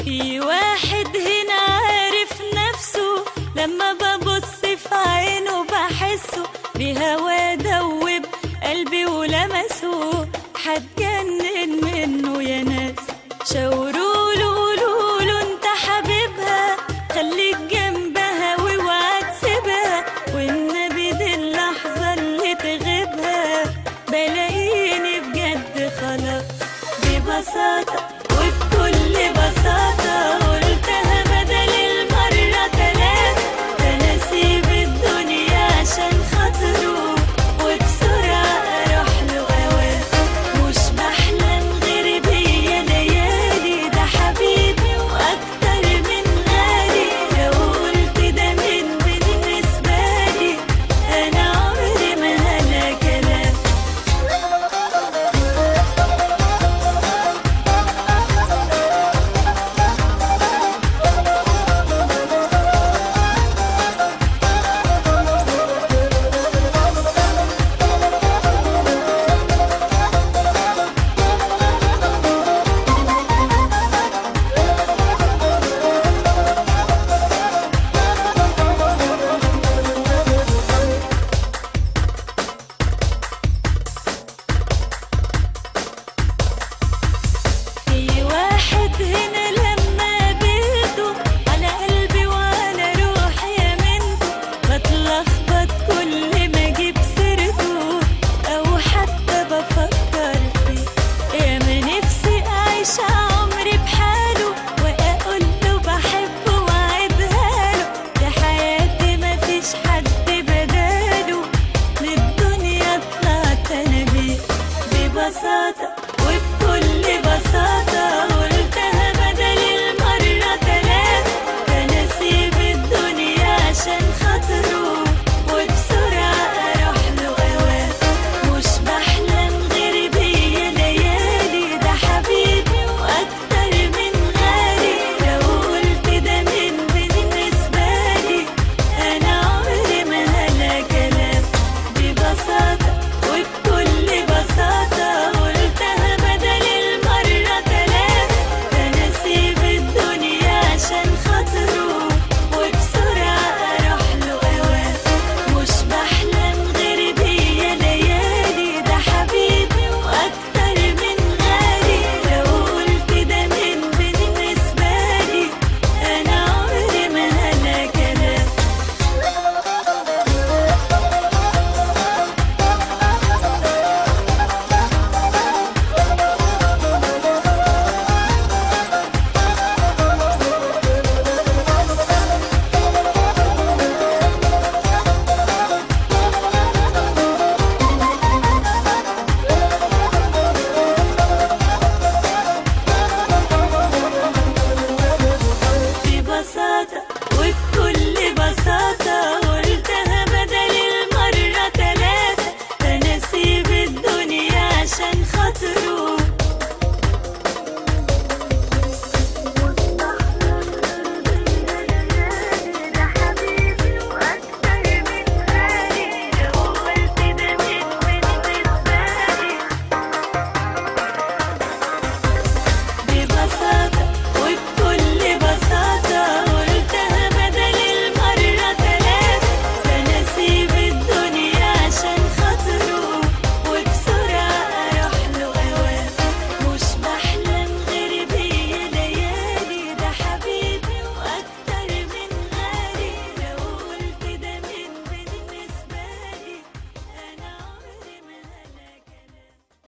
في واحد هنا عارف نفسه لما ببص في عينه بحسه بهوا دوب قلبي ولمسه هتجنن منه يا ناس شاوروا له قولوا له انت حبيبها خليك جنبها واوعى تسيبها والنبي دي اللحظة اللي تغيبها بلاقيني بجد خلاص ببساطة وبكل بساطة قلتها بدل المرة تلاتة أنا أسيب الدنيا عشان خاطره وبسرعة أروح له أوام مش بحلم غير بيا ليالي ده حبيبي وأكتر من غالي لو قلت ده من بالنسبة لي أنا عمري ما هلا كلام في واحد هنا لما قابلته على قلبي وعلى روحي يا منته بتلخبط كل ما اجيب سيرته او حتى بفكر فيه يا ما نفسي اعيش عمري بحاله واقول له بحبه واعدها له في حياتي مفيش حد بداله من الدنيا طلعت انا بيه ببساطه